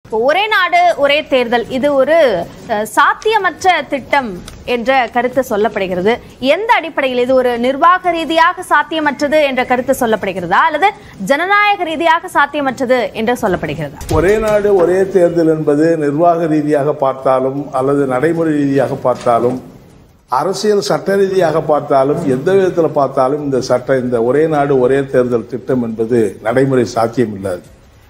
இப்போ ஒரே நாடு ஒரே தேர்தல் இது ஒரு அஹ், சாத்தியமற்ற திட்டம் என்ற கருத்து சொல்லப்படுகிறது எந்த அடிப்படையில் இது ஒரு நிர்வாக ரீதியாக சாத்தியமற்றது என்ற கருத்து சொல்லப்படுகிறதா அல்லது ஜனநாயக ரீதியாக சாத்தியமற்றது என்று சொல்லப்படுகிறதா ஒரே நாடு ஒரே தேர்தல் என்பது நிர்வாக ரீதியாக பார்த்தாலும் அல்லது நடைமுறை ரீதியாக பார்த்தாலும் அரசியல் சட்ட ரீதியாக பார்த்தாலும் எந்த விதத்தில் பார்த்தாலும் இந்த சட்ட இந்த ஒரே நாடு ஒரே தேர்தல் திட்டம் என்பது நடைமுறை சாத்தியம் இல்லாது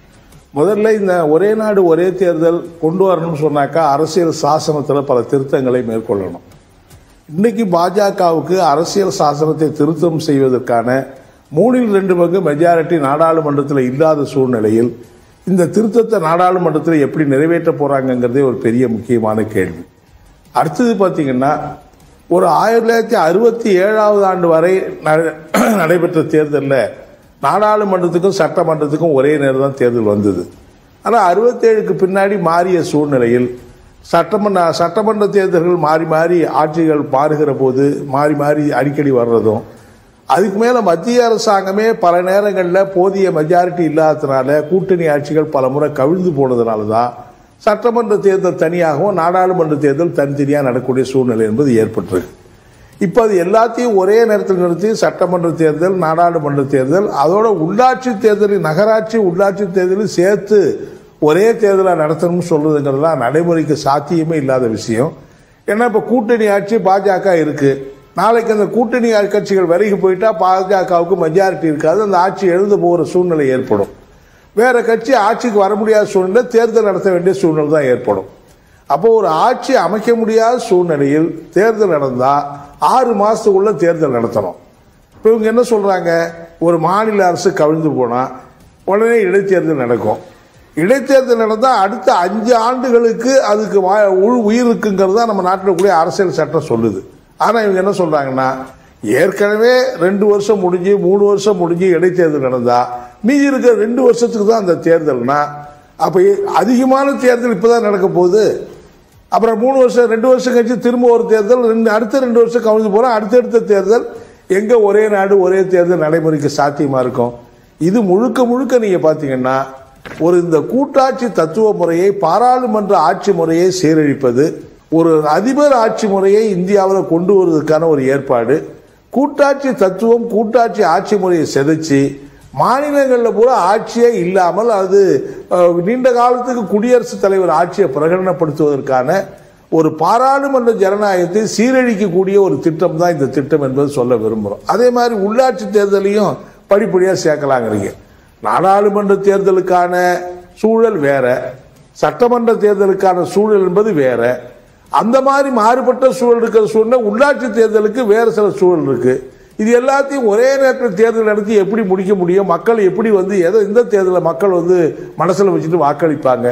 முதல்ல இந்த ஒரே நாடு ஒரே தேர்தல் கொண்டு வரணும்னு சொன்னாக்கா அரசியல் சாசனத்தில் பல திருத்தங்களை மேற்கொள்ளணும் இன்னைக்கு பாஜகவுக்கு அரசியல் சாசனத்தை திருத்தம் செய்வதற்கான மூணில் ரெண்டு பங்கு மெஜாரிட்டி நாடாளுமன்றத்தில் இல்லாத சூழ்நிலையில் இந்த திருத்தத்தை நாடாளுமன்றத்தில் எப்படி நிறைவேற்ற போறாங்கங்கிறதே ஒரு பெரிய முக்கியமான கேள்வி அடுத்தது பார்த்தீங்கன்னா ஒரு ஆயிரத்தி தொள்ளாயிரத்தி அறுபத்தி ஏழாவது ஆண்டு வரை நட- நடைபெற்ற தேர்தலில் நாடாளுமன்றத்துக்கும் சட்டமன்றத்துக்கும் ஒரே நேரம் தான் தேர்தல் வந்தது ஆனால் அறுபத்தேழுக்கு பின்னாடி மாறிய சூழ்நிலையில் சட்டமன்ற சட்டமன்ற தேர்தல்கள் மாறி மாறி ஆட்சிகள் மாறுகிற போது மாறி மாறி அடிக்கடி வர்றதும் அதுக்கு மேல மத்திய அரசாங்கமே பல நேரங்களில் போதிய மெஜாரிட்டி இல்லாததுனால கூட்டணி ஆட்சிகள் பல முறை கவிழ்ந்து போனதுனால தான் சட்டமன்ற தேர்தல் தனியாகவும் நாடாளுமன்ற தேர்தல் தனித்தனியாக நடக்கக்கூடிய சூழ்நிலை என்பது ஏற்பட்டிருக்கு இப்போ அது எல்லாத்தையும் ஒரே நேரத்தில் நிறுத்தி சட்டமன்ற தேர்தல் நாடாளுமன்ற தேர்தல் அதோட உள்ளாட்சி தேர்தலில் நகராட்சி உள்ளாட்சி தேர்தலில் சேர்த்து ஒரே தேர்தலாக நடத்தணும்னு சொல்றதுங்கிறதுலாம் நடைமுறைக்கு சாத்தியமே இல்லாத விஷயம் ஏன்னா இப்போ கூட்டணி ஆட்சி பாஜக இருக்கு நாளைக்கு அந்த கூட்டணி கட்சிகள் விலகி போயிட்டா பாஜகவுக்கு மெஜாரிட்டி இருக்காது அந்த ஆட்சி எழுந்து போகிற சூழ்நிலை ஏற்படும் வேற கட்சி ஆட்சிக்கு வர முடியாத சூழ்நிலை தேர்தல் நடத்த வேண்டிய சூழ்நிலை தான் ஏற்படும் அப்போ ஒரு ஆட்சி அமைக்க முடியாத சூழ்நிலையில் தேர்தல் நடந்தா ஆறு மாசத்துக்குள்ள தேர்தல் நடத்தணும் இப்போ இவங்க என்ன சொல்றாங்க ஒரு மாநில அரசு கவிழ்ந்து போனா உடனே இடைத்தேர்தல் நடக்கும் இடைத்தேர்தல் நடந்தால் அடுத்த அஞ்சு ஆண்டுகளுக்கு அதுக்கு வா- உள் உயிர் இருக்குங்கிறது தான் நம்ம நாட்டில் கூடிய அரசியல் சட்டம் சொல்லுது ஆனால் இவங்க என்ன சொல்றாங்கன்னா ஏற்கனவே ரெண்டு வருஷம் முடிஞ்சு மூணு வருஷம் முடிஞ்சு இடைத்தேர்தல் நடந்தா மீதி இருக்கிற ரெண்டு வருஷத்துக்கு தான் அந்த தேர்தல்னா அப்போ அதிகமான தேர்தல் இப்பதான் நடக்க போகுது அப்புறம் மூணு வருஷம் ரெண்டு வருஷம் கழிச்சு திரும்ப ஒரு தேர்தல் ரெண்டு அடுத்த ரெண்டு வருஷம் கவிழ்ந்து போறோம் அடுத்தடுத்த தேர்தல் எங்க ஒரே நாடு ஒரே தேர்தல் நடைமுறைக்கு சாத்தியமா இருக்கும் இது முழுக்க முழுக்க நீங்க பாத்தீங்கன்னா ஒரு இந்த கூட்டாட்சி தத்துவ முறையை பாராளுமன்ற ஆட்சி முறையை சீரழிப்பது ஒரு அதிபர் ஆட்சி முறையை இந்தியாவில் கொண்டு வருவதற்கான ஒரு ஏற்பாடு கூட்டாட்சி தத்துவம் கூட்டாட்சி ஆட்சி முறையை செதைச்சு மாநிலங்களில் பூரா ஆட்சியே இல்லாமல் அது அஹ், நீண்ட காலத்துக்கு குடியரசுத் தலைவர் ஆட்சியை பிரகடனப்படுத்துவதற்கான ஒரு பாராளுமன்ற ஜனநாயகத்தை சீரழிக்கக்கூடிய ஒரு திட்டம் தான் இந்த திட்டம் என்பது சொல்ல விரும்புகிறோம் அதே மாதிரி உள்ளாட்சி தேர்தலையும் படிப்படியாக சேர்க்கலாங்கிறீங்க நாடாளுமன்ற தேர்தலுக்கான சூழல் வேற சட்டமன்ற தேர்தலுக்கான சூழல் என்பது வேற அந்த மாதிரி மாறுபட்ட சூழல் இருக்கிற சூழ்நிலை உள்ளாட்சி தேர்தலுக்கு வேறு சில சூழல் இருக்கு இது எல்லாத்தையும் ஒரே நேரத்தில் தேர்தல் நடத்தி எப்படி முடிக்க முடியும் மக்கள் எப்படி வந்து எதை இந்த தேர்தலை மக்கள் வந்து மனசில் வச்சுட்டு வாக்களிப்பாங்க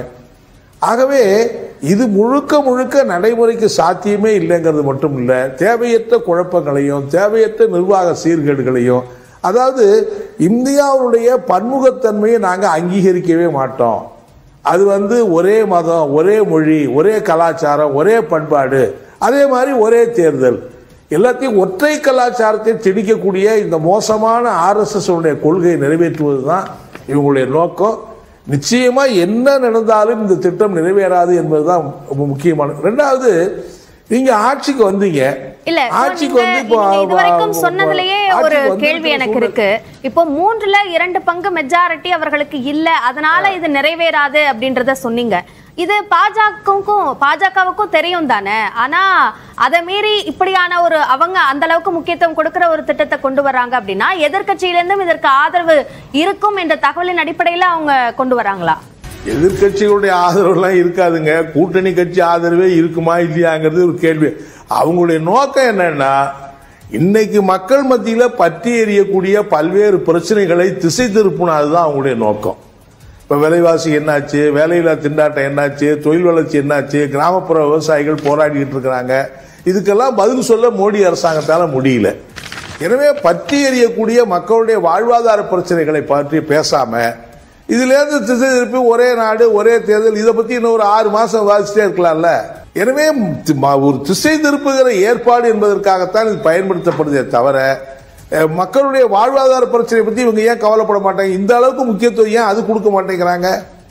ஆகவே இது முழுக்க முழுக்க நடைமுறைக்கு சாத்தியமே இல்லைங்கிறது மட்டும் இல்ல தேவையற்ற குழப்பங்களையும் தேவையற்ற நிர்வாக சீர்கேடுகளையும் அதாவது இந்தியாவுடைய பன்முகத்தன்மையை நாங்கள் அங்கீகரிக்கவே மாட்டோம் அது வந்து ஒரே மதம் ஒரே மொழி ஒரே கலாச்சாரம் ஒரே பண்பாடு அதே மாதிரி ஒரே தேர்தல் எல்லாத்தையும் ஒற்றை கலாச்சாரத்தை திணிக்கக்கூடிய இந்த மோசமான ஆர்எஸ்எஸ் உடைய கொள்கையை நிறைவேற்றுவது தான் இவங்களுடைய நோக்கம் நிச்சயமா என்ன நடந்தாலும் இந்த திட்டம் நிறைவேறாது என்பதுதான் ரொம்ப முக்கியமான ரெண்டாவது நீங்க ஆட்சிக்கு வந்தீங்க இல்ல ஆட்சிக்கு நீங்க- வந்து இப்போ நீங்க இதுவரைக்கும் சொன்னதுலயே ஒரு ஆட்சிக்கு வந்து கேள்வி எனக்கு சூழல் இருக்கு இப்போ மூன்றுல இரண்டு பங்கு மெஜாரிட்டி அவர்களுக்கு இல்ல அதனால இது நிறைவேறாது அப்படின்றத சொன்னீங்க இது பாஜகவுக்கும் பாஜகவுக்கும் தெரியும் தானே ஆனா அதை மீறி இப்படியான ஒரு அவங்க அந்த அளவுக்கு முக்கியத்துவம் கொடுக்கிற ஒரு திட்டத்தை கொண்டு வர்றாங்க அப்படின்னா எதிர்க்கட்சியிலிருந்தும் இதற்கு ஆதரவு இருக்கும் என்ற தகவலின் அடிப்படையில அவங்க கொண்டு வராங்களா எதிர்க்கட்சிகளுடைய ஆதரவுலாம் இருக்காதுங்க கூட்டணி கட்சி ஆதரவே இருக்குமா இல்லையாங்கிறது ஒரு கேள்வி அவங்களுடைய நோக்கம் என்னன்னா இன்னைக்கு மக்கள் மத்தியில பற்றி எறியக்கூடிய பல்வேறு பிரச்சனைகளை திசை திருப்பணும் அதுதான் அவங்களுடைய நோக்கம் இப்ப விலைவாசி என்னாச்சு வேலையில்லா திண்டாட்டம் என்னாச்சு தொழில் வளர்ச்சி என்னாச்சு கிராமப்புற விவசாயிகள் போராடிக்கிட்டு இருக்கிறாங்க இதுக்கெல்லாம் பதில் சொல்ல மோடி அரசாங்கத்தால முடியல எனவே பற்றி எறியக்கூடிய மக்களுடைய வாழ்வாதார பிரச்சனைகளை பற்றி பேசாம இதுல இருந்து திசை திருப்பி ஒரே நாடு ஒரே தேர்தல் இதை பத்தி இன்னும் ஒரு ஆறு மாசம் வாசிச்சிட்டே இருக்கலாம்ல எனவே தி- ம- ஒரு திசை திருப்புகிற ஏற்பாடு என்பதற்காகத்தான் இது பயன்படுத்தப்படுதே தவிர அஹ், மக்களுடைய வாழ்வாதார பிரச்சனை பத்தி இவங்க ஏன் கவலைப்பட மாட்டாங்க இந்த அளவுக்கு முக்கியத்துவம் ஏன் அது கொடுக்க மாட்டேங்கிறாங்க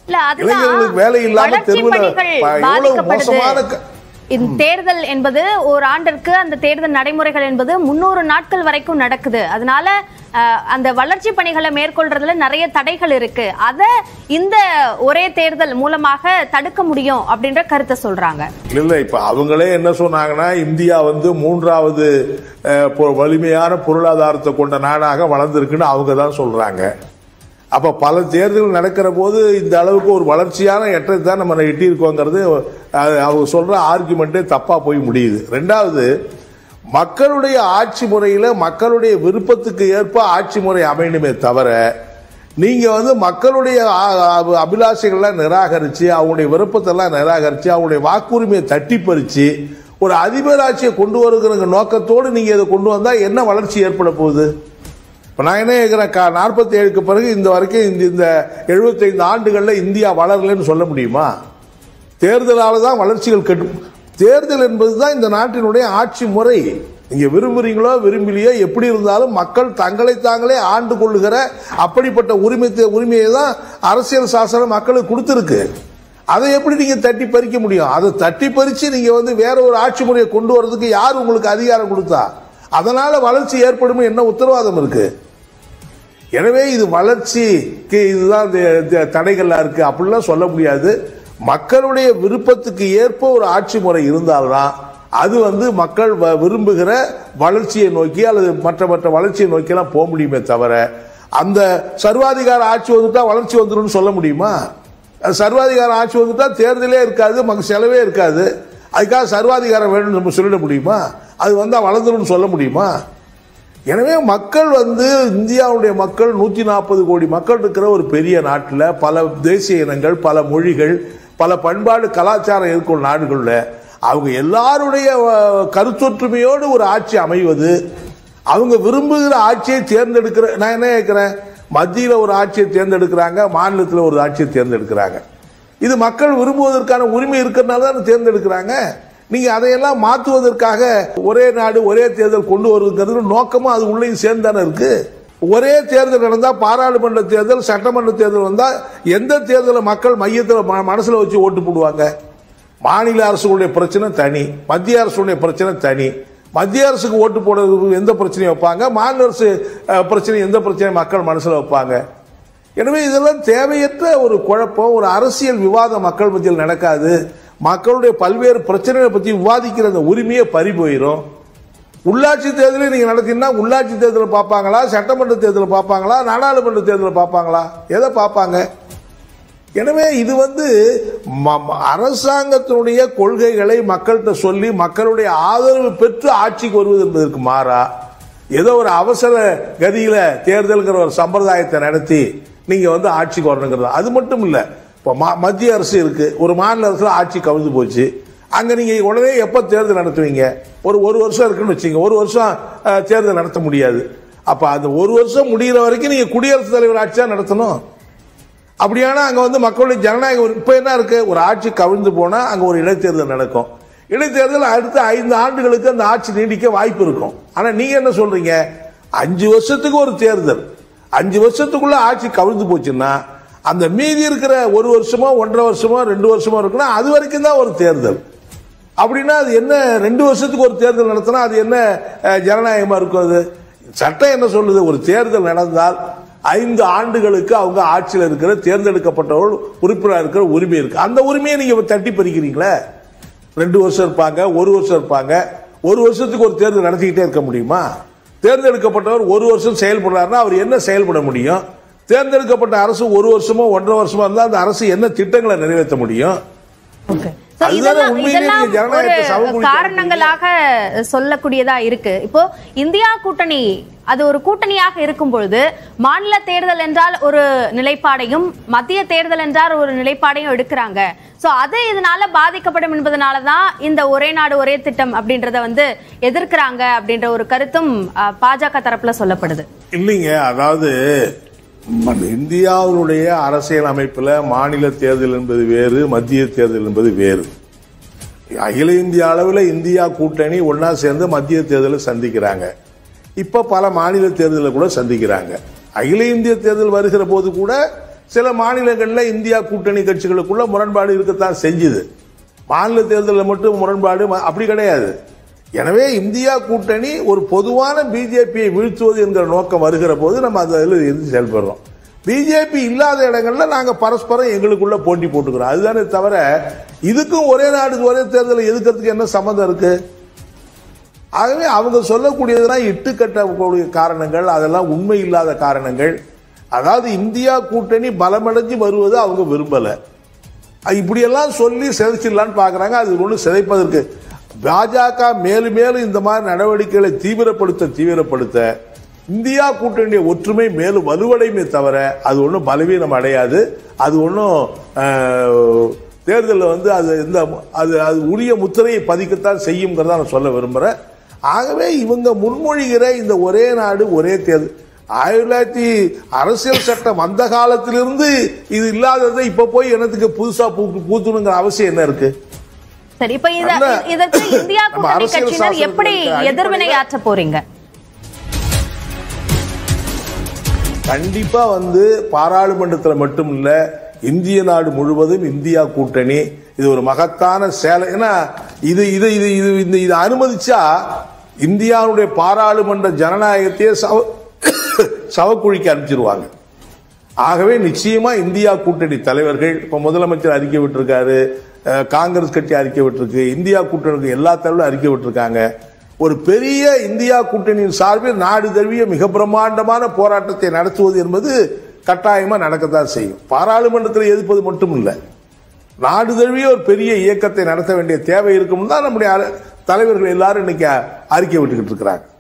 இல்ல அதுதான் இளைஞர்களுக்கு வேலை இல்லாம வளர்ச்சி தெருவுல பணிகள் ப- எவ்வளவு மோசமான பாதிக்கப்படுது க- இந்த தேர்தல் என்பது ஒரு ஆண்டிற்கு அந்த தேர்தல் நடைமுறைகள் என்பது முன்னூறு நாட்கள் வரைக்கும் நடக்குது அதனால அஹ், அந்த வளர்ச்சி பணிகளை மேற்கொள்றதுல நிறைய தடைகள் இருக்கு அத இந்த ஒரே தேர்தல் மூலமாக தடுக்க முடியும் அப்படின்ற கருத்தை சொல்றாங்க இல்ல இல்ல இப்ப அவங்களே என்ன சொன்னாங்கன்னா இந்தியா வந்து மூன்றாவது அஹ், பொ- வலிமையான பொருளாதாரத்தை கொண்ட நாடாக வளர்ந்திருக்குன்னு அவங்க தான் சொல்றாங்க அப்ப பல தேர்தல்கள் நடக்கிற போது இந்த அளவுக்கு ஒரு வளர்ச்சியான எட்டத்தை தான் நம்ம எட்டியிருக்கோங்கிறது அது அவங்க சொல்ற ஆர்குமெண்ட்டே தப்பா போய் முடியுது ரெண்டாவது மக்களுடைய ஆட்சி முறையில மக்களுடைய விருப்பத்துக்கு ஏற்ப ஆட்சி முறை அமையணுமே தவிர நீங்க வந்து மக்களுடைய ஆ- ஆ- அபிலாஷைகள்லாம் நிராகரிச்சு அவங்களுடைய விருப்பத்தெல்லாம் நிராகரிச்சு அவங்களுடைய வாக்குரிமையை தட்டி பறிச்சு ஒரு அதிபர் ஆட்சியை கொண்டு வருகிற நோக்கத்தோடு நீங்க இதை கொண்டு வந்தா என்ன வளர்ச்சி ஏற்பட போகுது இப்ப நான் என்ன கேட்கிறேன் நாற்பத்தி ஏழுக்கு பிறகு இந்த வரைக்கும் இந்த இந்த எழுபத்தைந்து ஆண்டுகள்ல இந்தியா வளரலன்னு சொல்ல முடியுமா தேர்தலால தான் வளர்ச்சிகள் கட்டும் தேர்தல் என்பது தான் இந்த நாட்டினுடைய ஆட்சி முறை நீங்க விரும்புறீங்களோ விரும்பலையோ எப்படி இருந்தாலும் மக்கள் தங்களை தாங்களே ஆண்டு கொள்ளுகிற அப்படிப்பட்ட உரிமை உரிமையை தான் அரசியல் சாசனம் மக்களுக்கு கொடுத்துருக்கு அதை எப்படி நீங்க தட்டி பறிக்க முடியும் அதை தட்டி பறிச்சு நீங்க வந்து வேற ஒரு ஆட்சி முறையை கொண்டு வரதுக்கு யார் உங்களுக்கு அதிகாரம் கொடுத்தா அதனால வளர்ச்சி ஏற்படும் என்ன உத்தரவாதம் இருக்கு எனவே இது வளர்ச்சிக்கு இதுதான் த- த- தடைகளா இருக்கு அப்படிலாம் சொல்ல முடியாது மக்களுடைய விருப்பத்துக்கு ஏற்ப ஒரு ஆட்சி முறை இருந்தால்தான் அது வந்து மக்கள் வ- விரும்புகிற வளர்ச்சியை நோக்கி அல்லது மற்ற மற்ற வளர்ச்சியை நோக்கியெல்லாம் போக முடியுமே தவிர அந்த சர்வாதிகார ஆட்சி வந்துட்டா வளர்ச்சி வந்துடும் சொல்ல முடியுமா அது சர்வாதிகார ஆட்சி வந்துட்டா தேர்தலே இருக்காது மக்கள் செலவே இருக்காது அதுக்காக சர்வாதிகாரம் வேணும்னு நம்ம சொல்லிட முடியுமா அது வந்தா வளர்ந்துடும் சொல்ல முடியுமா எனவே மக்கள் வந்து இந்தியாவுடைய மக்கள் நூத்தி நாற்பது கோடி மக்கள் இருக்கிற ஒரு பெரிய நாட்டில் பல தேசிய இனங்கள் பல மொழிகள் பல பண்பாடு கலாச்சாரம் இருக்கும் நாடுகள்ல அவங்க எல்லாருடைய அஹ், கருத்தொற்றுமையோடு ஒரு ஆட்சி அமைவது அவங்க விரும்புகிற ஆட்சியை தேர்ந்தெடுக்கிற நான் என்ன கேட்கிறேன் மத்தியில ஒரு ஆட்சியை தேர்ந்தெடுக்கிறாங்க மாநிலத்தில் ஒரு ஆட்சியை தேர்ந்தெடுக்கிறாங்க இது மக்கள் விரும்புவதற்கான உரிமை இருக்கிறதுனால தான் தேர்ந்தெடுக்கிறாங்க நீங்க அதையெல்லாம் மாற்றுவதற்காக ஒரே நாடு ஒரே தேர்தல் கொண்டு வருவதற்கு நோக்கமா அது உள்ளேயும் சேர்ந்து தானே இருக்கு ஒரே தேர்தல் நடந்தா பாராளுமன்ற தேர்தல் சட்டமன்ற தேர்தல் வந்தா எந்த தேர்தலை மக்கள் மையத்தில் ம- மனசுல வச்சு ஓட்டு போடுவாங்க மாநில அரசுடைய பிரச்சனை தனி மத்திய அரசுடைய பிரச்சனை தனி மத்திய அரசுக்கு ஓட்டு போடுறதுக்கு எந்த பிரச்சனையும் வைப்பாங்க மாநில அரசு அஹ், பிரச்சனை எந்த பிரச்சனையும் மக்கள் மனசுல வைப்பாங்க எனவே இதெல்லாம் தேவையற்ற ஒரு குழப்பம் ஒரு அரசியல் விவாதம் மக்கள் மத்தியில் நடக்காது மக்களுடைய பல்வேறு பிரச்சனைகளை பத்தி விவாதிக்கிற அந்த உரிமையே பறி போயிடும் உள்ளாட்சி தேர்தலை நீங்க நடத்தினா உள்ளாட்சி தேர்தலை பார்ப்பாங்களா சட்டமன்ற தேர்தலை பார்ப்பாங்களா நாடாளுமன்ற தேர்தலை பார்ப்பாங்களா எதை பார்ப்பாங்க எனவே இது வந்து ம- ம- அரசாங்கத்தினுடைய கொள்கைகளை மக்கள்கிட்ட சொல்லி மக்களுடைய ஆதரவு பெற்று ஆட்சிக்கு வருவது என்பதற்கு மாறா ஏதோ ஒரு அவசர கதியில தேர்தல்ங்கிற ஒரு சம்பிரதாயத்தை நடத்தி நீங்க வந்து ஆட்சிக்கு வரணுங்கிறது அது மட்டும் இல்ல இப்போ ம- மத்திய அரசு இருக்கு ஒரு மாநில அரசுல ஆட்சி கவிழ்ந்து போச்சு அங்க நீங்க உடனே எப்ப தேர்தல் நடத்துவீங்க ஒரு ஒரு வருஷம் இருக்குன்னு வச்சுங்க ஒரு வருஷம் அஹ், தேர்தல் நடத்த முடியாது அப்ப அந்த ஒரு வருஷம் முடிகிற வரைக்கும் நீங்க குடியரசுத் தலைவர் ஆட்சி தான் நடத்தணும் அப்படியானா அங்க வந்து மக்களுடைய ஜனநாயகம் ஒரு- இப்ப என்ன இருக்கு ஒரு ஆட்சி கவிழ்ந்து போனா அங்க ஒரு இடைத்தேர்தல் நடக்கும் இடைத்தேர்தல் அடுத்த ஐந்து ஆண்டுகளுக்கு அந்த ஆட்சி நீடிக்க வாய்ப்பு இருக்கும் ஆனா நீங்க என்ன சொல்றீங்க அஞ்சு வருஷத்துக்கு ஒரு தேர்தல் அஞ்சு வருஷத்துக்குள்ள ஆட்சி கவிழ்ந்து போச்சுன்னா அந்த மீதி இருக்கிற ஒரு வருஷமோ ஒன்றரை வருஷமோ ரெண்டு வருஷமோ இருக்குன்னா அது வரைக்கும் தான் ஒரு தேர்தல் அப்படின்னா அது என்ன ரெண்டு வருஷத்துக்கு ஒரு தேர்தல் நடத்தினா அது என்ன அஹ், ஜனநாயகமா இருக்கும் அது சட்டம் என்ன சொல்லுது ஒரு தேர்தல் நடந்தால் ஐந்து ஆண்டுகளுக்கு அவங்க ஆட்சியில் இருக்கிற தேர்ந்தெடுக்கப்பட்டவர்கள் உறுப்பினர் இருக்கிற உரிமை இருக்கு அந்த உரிமையை நீங்க தட்டி பறிக்கிறீங்களே ரெண்டு வருஷம் இருப்பாங்க ஒரு வருஷம் இருப்பாங்க ஒரு வருஷத்துக்கு ஒரு தேர்தல் நடத்திக்கிட்டே இருக்க முடியுமா தேர்ந்தெடுக்கப்பட்டவர் ஒரு வருஷம் செயல்படுறாருன்னா அவர் என்ன செயல்பட முடியும் தேர்ந்தெடுக்கப்பட்ட அரசு ஒரு வருஷமோ ஒன்றரை வருஷமா இருந்தால் அந்த அரசு என்ன திட்டங்களை நிறைவேற்ற முடியும் Okay. So, அதுதானே இதெல்லாம் உண்மையிலேயே இதெல்லாம் நீங்க ஜனநாயகத்தை ஒரு சமகுறித்து காரணங்களாக சொல்லக்கூடியதா இருக்கு இப்போ இந்தியா கூட்டணி அது ஒரு கூட்டணியாக இருக்கும் பொழுது மாநில தேர்தல் என்றால் ஒரு நிலைப்பாடையும் மத்திய தேர்தல் என்றால் ஒரு நிலைப்பாடையும் எடுக்கிறாங்க சோ அது இதனால பாதிக்கப்படும் என்பதனால தான் இந்த ஒரே நாடு ஒரே திட்டம் அப்படின்றத வந்து எதிர்க்கிறாங்க அப்படின்ற ஒரு கருத்தும் அஹ், பாஜக தரப்புல சொல்லப்படுது இல்லைங்க அதாவது ம- இந்தியாவினுடைய அரசியல் அமைப்புல மாநில தேர்தல் என்பது வேறு மத்திய தேர்தல் என்பது வேறு அகில இந்திய அளவில் இந்தியா கூட்டணி ஒன்னா சேர்ந்து மத்திய தேர்தலை சந்திக்கிறாங்க இப்ப பல மாநில தேர்தலை கூட சந்திக்கிறாங்க அகில இந்திய தேர்தல் வருகிற போது கூட சில மாநிலங்கள்ல இந்தியா கூட்டணி கட்சிகளுக்குள்ள முரண்பாடு இருக்கத்தான் செஞ்சுது மாநில தேர்தலில் மட்டும் முரண்பாடு ம- அப்படி கிடையாது எனவே இந்தியா கூட்டணி ஒரு பொதுவான பிஜேபியை வீழ்த்துவது என்கிற நோக்கம் வருகிற போது நம்ம அதில் இருந்து செயல்படுறோம் பிஜேபி இல்லாத இடங்கள்ல நாங்க பரஸ்பரம் எங்களுக்குள்ள போட்டி போட்டுக்கிறோம் அதுதானே தவிர இதுக்கும் ஒரே நாடு ஒரே தேர்தலை எதுக்கிறதுக்கு என்ன சம்மந்தம் இருக்கு ஆகவே அவங்க சொல்லக்கூடியதெல்லாம் இட்டுக்கட்டக்கூடிய காரணங்கள் அதெல்லாம் உண்மை இல்லாத காரணங்கள் அதாவது இந்தியா கூட்டணி பலமடைஞ்சு வருவது அவங்க விரும்பல அது இப்படியெல்லாம் சொல்லி சிதைச்சிடலான்னு பார்க்கறாங்க அது ஒன்றும் சிதைப்பதற்கு பாஜக மேலும் மேலும் இந்த மாதிரி நடவடிக்கைகளை தீவிரப்படுத்த தீவிரப்படுத்த இந்தியா கூட்டணிய ஒற்றுமை மேலும் வலுவடையுமே தவிர அது ஒன்றும் பலவீனம் அடையாது அது ஒன்றும் தேர்தலில் வந்து அது இந்த அது அது உரிய முத்திரையை பதிக்கத்தான் செய்யுங்கிறத நான் சொல்ல விரும்புகிறேன் ஆகவே இவங்க முன்மொழிகிற இந்த ஒரே நாடு ஒரே தேர்தல் ஆயிரத்தி தொள்ளாயிரத்தி அரசியல் சட்டம் அந்த காலத்திலிருந்து இது இல்லாததை இப்ப போய் என்னத்துக்கு புதுசா பூ- பூத்தணுங்கிற அவசியம் என்ன இருக்கு சரி இப்ப இத நல்ல- இதற்கு இந்தியா நம்ம கூட்டணி அரசியல் கட்சியினர் சாசனத்துல எப்படி இருக்க அடிப்படையில- எதிர்வினை ஆற்ற போறீங்க கண்டிப்பா வந்து பாராளுமன்றத்தில் மட்டும் இல்ல இந்திய நாடு முழுவதும் இந்தியா கூட்டணி இது ஒரு மகத்தான சேலை ஏன்னா இது இது இது இது இந்த இதை அனுமதிச்சா இந்தியாவுடைய பாராளுமன்ற ஜனநாயகத்தையே சவ சவக்குழிக்கு அனுப்பிச்சிருவாங்க ஆகவே நிச்சயமா இந்தியா கூட்டணி தலைவர்கள் இப்ப முதலமைச்சர் அறிக்கை விட்டிருக்காரு அஹ், காங்கிரஸ் கட்சி அறிக்கை விட்டிருக்கு இந்தியா கூட்டணிக்கு எல்லா தலைவரும் அறிக்கை விட்டிருக்காங்க ஒரு பெரிய இந்தியா கூட்டணியின் சார்பில் நாடு தழுவிய மிக பிரம்மாண்டமான போராட்டத்தை நடத்துவது என்பது கட்டாயமா நடக்கத்தான் செய்யும் பாராளுமன்றத்தில் எதிர்ப்பது மட்டும் இல்லை நாடு தழுவிய ஒரு பெரிய இயக்கத்தை நடத்த வேண்டிய தேவை இருக்கும் தான் நம்முடைய அர- தலைவர்கள் எல்லாரும் இன்னைக்கு அறிக்கை விட்டுக்கிட்டு இருக்கிறாங்க